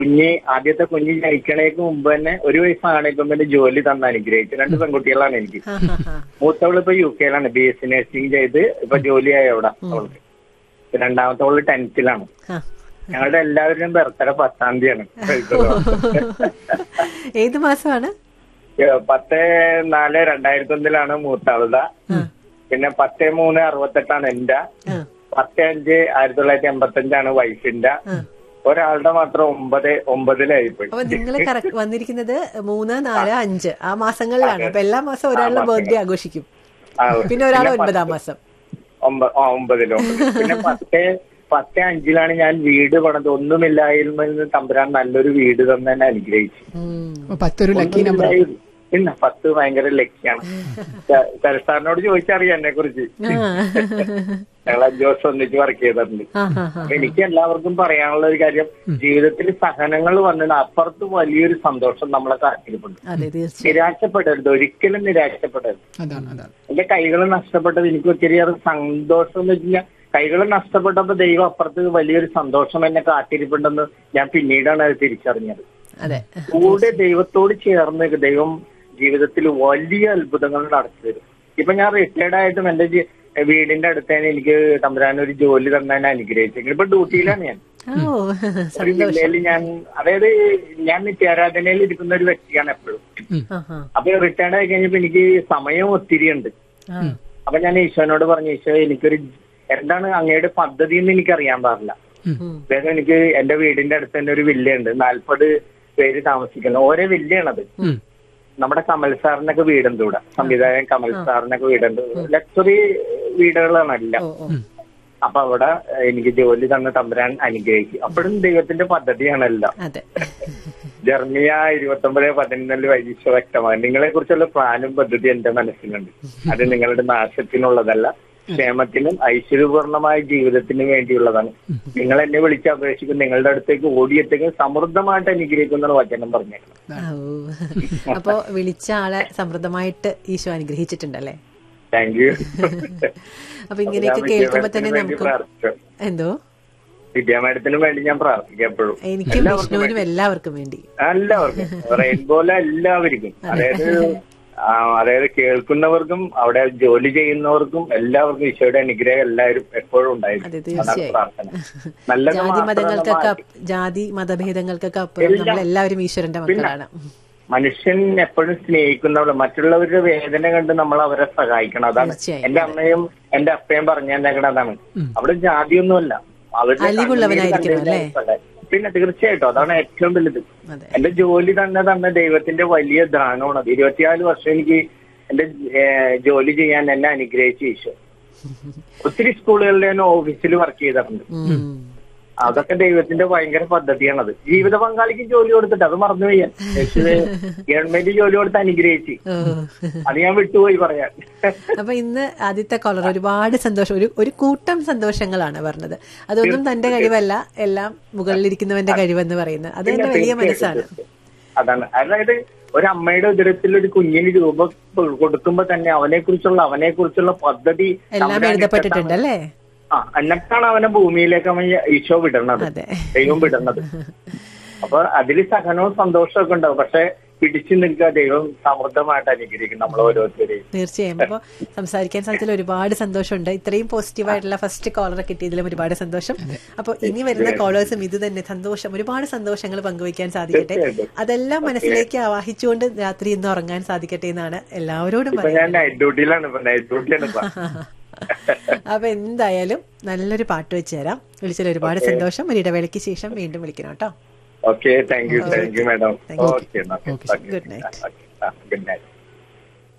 കുഞ്ഞ് ആദ്യത്തെ കുഞ്ഞ് ജനിക്കണേക്ക് മുമ്പ് തന്നെ ഒരു വയസ്സാണേക്കും എന്റെ ജോലി തന്ന് അനുഗ്രഹിച്ചു രണ്ട് പെൺകുട്ടികളാണ് എനിക്ക് ആ, ആ, ആ. മൂത്തവള് ഇപ്പൊ യു കെയിലാണ് ബി എസ് സി നഴ്സിംഗ് ചെയ്ത് ഇപ്പൊ ജോലിയായി അവിടെ അവൾക്ക് രണ്ടാമത്തവള് ടെൻത്തിലാണ് ആ. ഞങ്ങളുടെ എല്ലാവരുടെയും ബർത്ത്ഡേ പത്താം തീയതിയാണ് ഏത് മാസമാണ് പത്ത് നാല് രണ്ടായിരത്തി ഒന്നിലാണ് മൂത്താളുടെ പിന്നെ പത്ത് മൂന്ന് അറുപത്തെട്ടാണ് എന്റെ ആ. പത്ത് അഞ്ച് ആയിരത്തി തൊള്ളായിരത്തി എൺപത്തി അഞ്ചാണ് വൈഫിന്റെ ഒരാളുടെ മാത്രം ഒമ്പത് ഒമ്പതിലായിപ്പോയി അപ്പൊ നിങ്ങൾ കറക്റ്റ് വന്നിരിക്കുന്നത് മൂന്ന് നാല് അഞ്ച് ആ മാസങ്ങളിലാണ് അപ്പൊ എല്ലാ മാസം ഒരാളുടെ ബർത്ത്ഡേ ആഘോഷിക്കും ആ, പിന്നെ ഒരാൾ പിന്നെ ഒൻപതാം മാസം ഒമ്പ- ആ, ഒമ്പതിലോ പിന്നെ പത്ത് പത്ത് അഞ്ചിലാണ് ഞാൻ വീട് പണിത് ഒന്നുമില്ലായ്മ തമ്പുരാൻ നല്ലൊരു വീട് തന്നെ എന്നെ അനുഗ്രഹിച്ചു ഉം. അപ്പൊ പത്തൊരു ലക്കി നമ്പർ ഒന്നുമില്ലായിരുന്നു. ഇല്ല പത്ത് ഭയങ്കര ലക്കിയാണ് സാറിനോട് ചോദിച്ചറിയാം എന്നെ കുറിച്ച് ആ. ഞങ്ങൾ അഞ്ചു വർഷം ഒന്നിച്ച് വർക്ക് ചെയ്തിട്ടുണ്ട് ആ, ആ, ആ. അപ്പൊ എനിക്ക് എല്ലാവർക്കും പറയാനുള്ള ഒരു കാര്യം ജീവിതത്തിൽ സഹനങ്ങൾ വന്നിട്ട് അപ്പുറത്ത് വലിയൊരു സന്തോഷം നമ്മളെ കാത്തിരിപ്പുണ്ട് അതെ തീർച്ചയായും നിരാശപ്പെടരുത് ഒരിക്കലും നിരാശപ്പെടരുത് അതാണ് അതാണ് എന്റെ കൈകൾ നഷ്ടപ്പെട്ടത് എനിക്ക് ഒത്തിരിയേറെ സന്തോഷം എന്ന് വെച്ച് കഴിഞ്ഞാൽ കൈകൾ നഷ്ടപ്പെട്ടപ്പോ ദൈവം അപ്പുറത്ത് വലിയൊരു സന്തോഷം എന്നെ കാത്തിരിപ്പുണ്ടെന്ന് ഞാൻ പിന്നീടാണ് അത് തിരിച്ചറിഞ്ഞത് അതെ കൂടെ ദൈവത്തോട് ചേർന്ന് ദൈവം ജീവിതത്തിൽ വലിയ അത്ഭുതങ്ങൾ നടത്തി തരും ഇപ്പൊ ഞാൻ റിട്ടയർഡ് ആയിട്ടും എന്റെ ജി- വീടിന്റെ അടുത്ത് തന്നെ എനിക്ക് തമ്പുരാൻ ഒരു ജോലി തന്നെ അനുഗ്രഹിച്ചെങ്കിൽ ഇപ്പൊ ഡ്യൂട്ടിയിലാണ് ഞാൻ ഓ ഒരു ജില്ലയിൽ ഞാൻ അതായത് ഞാൻ നിത്യാരാധനയിൽ ഇരിക്കുന്ന ഒരു വ്യക്തിയാണ് എപ്പോഴും ആ, ആ. അപ്പൊ റിട്ടയർഡ് ആയി കഴിഞ്ഞപ്പോ എനിക്ക് സമയം ഒത്തിരി ഉണ്ട് ആ. അപ്പൊ ഞാൻ ഈശോനോട് പറഞ്ഞു ഈശോ എനിക്കൊരു എന്താണ് അങ്ങയുടെ പദ്ധതി എന്ന് എനിക്ക് അറിയാൻ പാടില്ല ഉം. അതായത് എനിക്ക് എന്റെ വീടിന്റെ അടുത്ത് തന്നെ ഒരു വില്ലയുണ്ട് നാല്പത് പേര് താമസിക്കുന്നത് ഓരോ വില്ലയാണത് ഉം. നമ്മുടെ കമൽ സാറിനൊക്കെ വീടുണ്ട് ഇവിടെ സംവിധായകൻ കമൽ സാറിനൊക്കെ വീടുണ്ട് ലക്ഷറി വീടുകളാണ് എല്ലാം ഓ ഓ അപ്പൊ അവിടെ എനിക്ക് ജോലി തന്ന തമ്പുരാൻ അനുഗ്രഹിക്കും അപ്പോഴും ദൈവത്തിന്റെ പദ്ധതിയാണ് എല്ലാം അതെ ജർമിയ ഇരുപത്തി ഒമ്പത് പതിനൊന്നില് വൈകിച്ച വ്യക്തമാണ് നിങ്ങളെ കുറിച്ചുള്ള പ്ലാനും പദ്ധതി എന്റെ മനസ്സിലുണ്ട് അത് നിങ്ങളുടെ നാശത്തിനുള്ളതല്ല ക്ഷേമത്തിനും ഐശ്വര്യപൂർണമായ ജീവിതത്തിനും വേണ്ടിയുള്ളതാണ് നിങ്ങൾ എന്നെ വിളിച്ച് അപേക്ഷിക്കും നിങ്ങളുടെ അടുത്തേക്ക് ഓടിയെത്തേക്കും സമൃദ്ധമായിട്ട് അനുഗ്രഹിക്കുന്ന വചനം പറഞ്ഞേക്കണം ഓ അപ്പോ വിളിച്ച ആളെ സമൃദ്ധമായിട്ട് ഈശോ അനുഗ്രഹിച്ചിട്ടുണ്ടല്ലേ താങ്ക് യു അപ്പൊ ഇങ്ങനെയൊക്കെ കേൾക്കുമ്പോ തന്നെ നമുക്ക് എന്തോ വിദ്യാമേഡത്തിനും വേണ്ടി ഞാൻ പ്രാർത്ഥിക്കാം എപ്പോഴും എനിക്കും വിഷ്ണുവിനും എല്ലാവർക്കും വേണ്ടി എല്ലാവർക്കും റെയിൻബോല എല്ലാവർക്കും അതായത് ആ, അതായത് കേൾക്കുന്നവർക്കും അവിടെ ജോലി ചെയ്യുന്നവർക്കും എല്ലാവർക്കും ഈശോയുടെ അനുഗ്രഹം എല്ലാവരും എപ്പോഴും അതെ ഉണ്ടായിരിക്കും അതാണ് തീർച്ചയായും പ്രാർത്ഥന നല്ലത് ജാതി മാത്രമല്ല മതങ്ങൾക്കൊക്കെ മാറ്റി. അപ്പ- ജാതി മതഭേദങ്ങൾക്കൊക്കെ അപ്പുറം നമ്മൾ എല്ലാവരും ഈശ്വരന്റെ മക്കളാണ് മനുഷ്യൻ എപ്പോഴും സ്നേഹിക്കുന്നവള് മറ്റുള്ളവരുടെ വേദന കണ്ട് നമ്മൾ അവരെ സഹായിക്കണം അതാണ് തീർച്ചയായും. എന്റെ അമ്മയും എന്റെ അപ്പയും പറഞ്ഞേക്കണ അതാണ് അവിടെ ജാതിയൊന്നുമല്ല അവരുടെ അലിവുള്ളവനായിരിക്കണം, കണ്ണുനീര് കണ്ട് സഹായിക്കണം. പിന്നെ തീർച്ചയായിട്ടും അതാണ് ഏറ്റവും വലുത് അതെ എന്റെ ജോലി തന്നെ തന്നെ ദൈവത്തിന്റെ വലിയ ദാനമാണ് അത് ഇരുപത്തിനാല് വർഷം എനിക്ക് എന്റെ ഏഹ്, ജോലി ചെയ്യാൻ എന്നെ അനുഗ്രഹിച്ചു ഈശോ ഒത്തിരി സ്കൂളുകളിൽ ഞാൻ ഓഫീസിൽ വർക്ക് ചെയ്തിട്ടുണ്ട് ഉം. അതൊക്കെ ദൈവത്തിന്റെ ഭയങ്കര പദ്ധതിയാണത് ജീവിത പങ്കാളിക്ക് ജോലി കൊടുത്തിട്ട് അത് മറന്നു പോയാൻ യേശുവേ ഗവൺമെന്റ് ജോലി കൊടുത്ത് അനുഗ്രഹിച്ച് ഓ. അത് ഞാൻ വിട്ടുപോയി പറയാൻ അപ്പൊ ഇന്ന് ആദ്യത്തെ കോളർ ഒരുപാട് സന്തോഷം ഒരു ഒരു കൂട്ടം സന്തോഷങ്ങളാണ് പറഞ്ഞത് അതൊന്നും തന്റെ കഴിവല്ല എല്ലാം മുകളിലിരിക്കുന്നവന്റെ കഴിവെന്ന് പറയുന്നത് അത് തന്നെ വലിയ മനസ്സാണ് അതാണ് അതായത് ഒരു അമ്മയുടെ ഉദരത്തിൽ ഒരു കുഞ്ഞിന് രൂപം കൊടുക്കുമ്പോ തന്നെ അവനെ കുറിച്ചുള്ള അവനെ കുറിച്ചുള്ള പദ്ധതി എല്ലാം തമ്പുരാൻ എഴുതപ്പെട്ടിട്ടുണ്ട് അല്ലേ ആ എന്നിട്ടാണ് അവനെ ഭൂമിയിലേക്ക് അവൻ ഈശോ വിടണത് അതെ ദൈവം വിടണത് അപ്പൊ അതിൽ സഹനവും സന്തോഷവും ഒക്കെ ഉണ്ടാവും പക്ഷെ പിടിച്ചു നിൽക്കുക ദൈവം സമൃദ്ധമായിട്ട് അനുഗ്രഹിക്കും നമ്മൾ ഓരോരുത്തരെയും തീർച്ചയായും അപ്പോൾ സംസാരിക്കാൻ സാധിച്ചതിൽ ഒരുപാട് സന്തോഷമുണ്ട് ഇത്രയും പോസിറ്റീവായിട്ടുള്ള ഫസ്റ്റ് കോളർ കിട്ടിയതിലും ഒരുപാട് സന്തോഷം അപ്പോൾ ഇനി വരുന്ന കോളേഴ്സും ഇത് തന്നെ സന്തോഷം ഒരുപാട് സന്തോഷങ്ങൾ പങ്കുവയ്ക്കാൻ സാധിക്കട്ടെ തീർച്ചയായിട്ടും. അതെല്ലാം മനസ്സിലേക്ക് ആവാഹിച്ചുകൊണ്ട് രാത്രി ഇന്ന് ഉറങ്ങാൻ സാധിക്കട്ടെ എന്നാണ് എല്ലാവരോടും ഇപ്പൊ ഞാൻ പറയുന്നത് നൈറ്റ് ഡ്യൂട്ടിയിലാണ് ഇപ്പൊ നൈറ്റ് ഡ്യൂട്ടിയാണ് ഇപ്പൊ അപ്പൊ എന്തായാലും നല്ലൊരു പാട്ട് വെച്ച് തരാം വിളിച്ചതിൽ ഒരുപാട് സന്തോഷം ഒരു ഇടവേളയ്ക്ക് ശേഷം വീണ്ടും വിളിക്കണം കേട്ടോ okay thank you thank you madam Thank you. Okay Good night. Good night